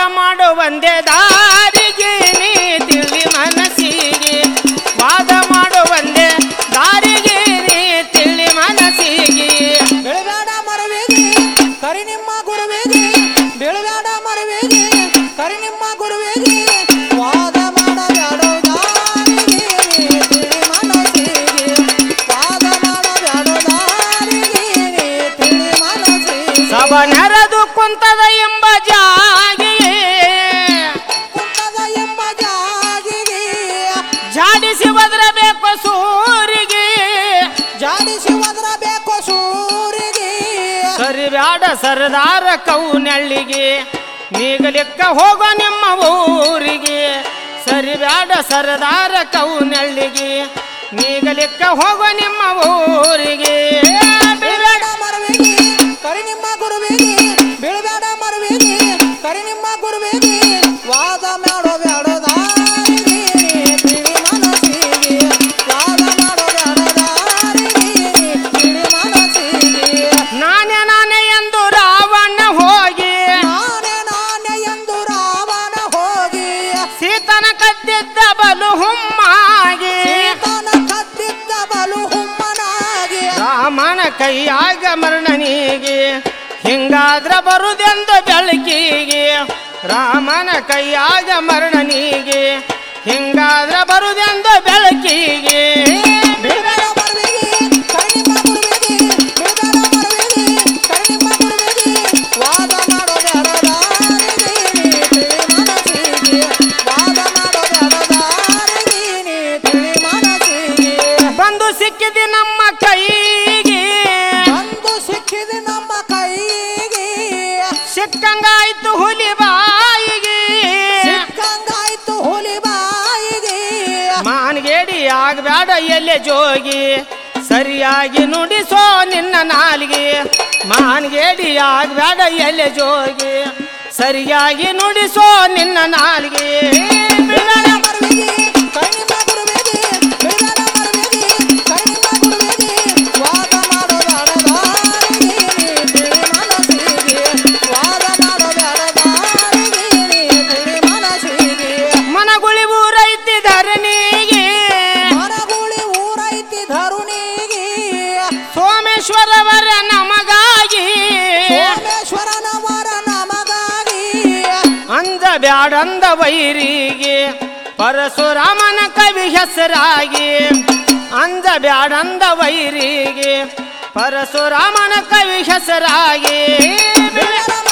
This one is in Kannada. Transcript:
ಮಾಡು ಒಂದೇ ದಾರಿಗೆ ನೀ ತಿಳಿ ಮನಸ್ಸಿಗೆ ವಾದ ಮಾಡು ಒಂದೇ ದಾರಿಗೆ ನೀ ತಿಳಿ ಮನಸ್ಸಿಗೆ ಬೆಳಬೇಡ ಮರವೇಗಿ ಕರಿ ನಿಮ್ಮ ಗುರುವೇಗಿ ಬೆಳಬೇಡ ಮರವೇಗಿ ಕರಿ ನಿಮ್ಮ ಗುರುವೇಗಿ ವಾದ ಮಾಡಬೇಡೋ ದಾರಿಗೆ ತಿಳಿ ಮನಸ್ಸಿಗೆ ವಾದ ಮಾಡಬೇಡೋ ದಾರಿಗೆ ತಿಳಿ ಮನಸ್ಸಿಗೆ ಸಭ ನೆರೆದು ಕುಂತದ ಎಂಬ ಜಾಗಿಯೇ ಕುಂತದ ಎಂಬ ಜಾಗಿಗೆ ಜಾಡಿಸಿ ಒದರಬೇಕು ಸೂರಿಗೆ ಜಾಡಿಸಿ ಒದರಬೇಕು ಸೂರಿಗೆ ಸರಿಬ್ಯಾಡ ಸರದಾರ ಕೌನಳ್ಳಿಗೆ ನೀಗಲಿಕ್ಕ ಹೋಗೋ ನಿಮ್ಮ ಊರಿಗೆ ಸರಿಬ್ಯಾಡ ಸರದಾರ ಕೌನಳ್ಳಿಗೆ ನೀಗಲಿಕ್ಕ ಹೋಗೋ ನಿಮ್ಮ ಊರಿಗೆ ಬೆಳಬೇಡ ಮರವೇಗಿ ಕರಿ ನಿಮ್ಮ ಗುರುವೇಗಿ ಬೆಳಬೇಡ ಮರವೇಗಿ ಕರಿ ನಿಮ್ಮ ಗುರುವೇಗಿ ವಾದ ಮಾಡೋ ಬ್ಯಾಡೋ ದಾರಿಗೆ ತಿಳಿ ಮನಸ್ಸಿಗೆ ವಾದ ಮಾಡೋ ಬ್ಯಾಡೋ ದಾರಿಗೆ ತಿಳಿ ಮನಸ್ಸಿಗೆ ನಾನೇ ನಾನೇ ಎಂದು ರಾವಣ ಹೋಗಿ ನಾನೇ ನಾನೇ ಎಂದು ರಾವಣ ಹೋಗಿ ಸೀತನ ಕದ್ದಿದ್ದ ಬಲು ಹುಮ್ಮಾಗಿ ಸೀತನ ಕದ್ದಿದ್ದ ಬಲು ಹುಮ್ಮನಾಗಿ ರಾಮನ ಕೈಯಾಗ ಮರಣನಿಗೆ ಹಿಂಗಾದ್ರ ಬರುದೆಂದು ಬೆಳಕಿಗೆ ರಾಮನ ಕೈಯಾಗ ಮರಣನಿಗೆ ಹಿಂಗಾದ್ರ ಬರುದೆಂದು ಬೆಳಕಿಗೆ ಬೆಳಬೇಡ ಮರವೇಗಿ ಕರಿ ನಿಮ್ಮ ಗುರುವೇಗಿ ಬೆಳಬೇಡ ಮರವೇಗಿ ಕರಿ ನಿಮ್ಮ ಗುರುವೇಗಿ ವಾದ ಮಾಡೋ ಬ್ಯಾಡೋ ದಾರಿಗೆ ತಿಳಿ ಮನಸ್ಸಿಗೆ ವಾದ ಮಾಡೋ ಬ್ಯಾಡೋ ದಾರಿಗೆ ತಿಳಿ ಮನಸ್ಸಿಗೆ ಬಂದು ಸಿಕ್ಕಿದಿ ನಮ್ಮ ಕೈಗೆ ಬಂದು ಸಿಕ್ಕಿದೆ ನಮ್ಮ ಕೈಗೆ ಸಿಕ್ಕಂಗಾಯ್ತು ಹುಲಿ ಬಾಯಿಗೆ ಸಿಕ್ಕಂಗಾಯ್ತು ಹುಲಿ ಬಾಯಿಗೆ ಮಾನ್ಗೇಡಿ ಆಗ್ಬೇಡ ಎಲ್ಲೆ ಜೋಗಿ ಸರಿಯಾಗಿ ನುಡಿಸೋ ನಿನ್ನ ನಾಲಿಗೆ ಮಾನ್ಗೇಡಿ ಆಗ್ಬೇಡ ಎಲ್ಲೆ ಜೋಗಿ ಸರಿಯಾಗಿ ನುಡಿಸೋ ನಿನ್ನ ನಾಲಿಗೆ ಬೆಳಬೇಡ ಮರವೇಗಿ ಕರಿ ನಿಮ್ಮ ಗುರುವೇಗಿ ಬೆಳಬೇಡ ಮರವೇಗಿ ಕರಿ ನಿಮ್ಮ ಗುರುವೇಗಿ ವಾದ ಮಾಡೋ ಬ್ಯಾಡ ದಾರಿಗೆ ತಿಳಿ ಮನಸ್ಸಿಗೆ ವಾದ ಮಾಡೋ ಬ್ಯಾಡ ದಾರಿಗೆ ತಿಳಿ ಮನಸ್ಸಿಗೆ ಮನಗುಳಿ ಊರೈತಿ ಧರಣಿಗೆ ಮರಗುಳಿ ಊರೈತಿ ಧರುಣಿಗೆ ಸೋಮೇಶ್ವರವರ ನಮಗಾಗಿ ಸೋಮೇಶ್ವರನವರ ನಮಗಾಗಿ ಅಂದ ಬ್ಯಾಡಂದ ವೈರಿಗೆ ಪರಶುರಾಮನ ಕವಿ ಹೆಸರಾಗಿ ಅಂದ ಬ್ಯಾಡಂದ ವೈರಿಗೆ ಪರಶುರಾಮನ ಕವಿ ಹೆಸರಾಗಿ ಬೆಳಬೇಡ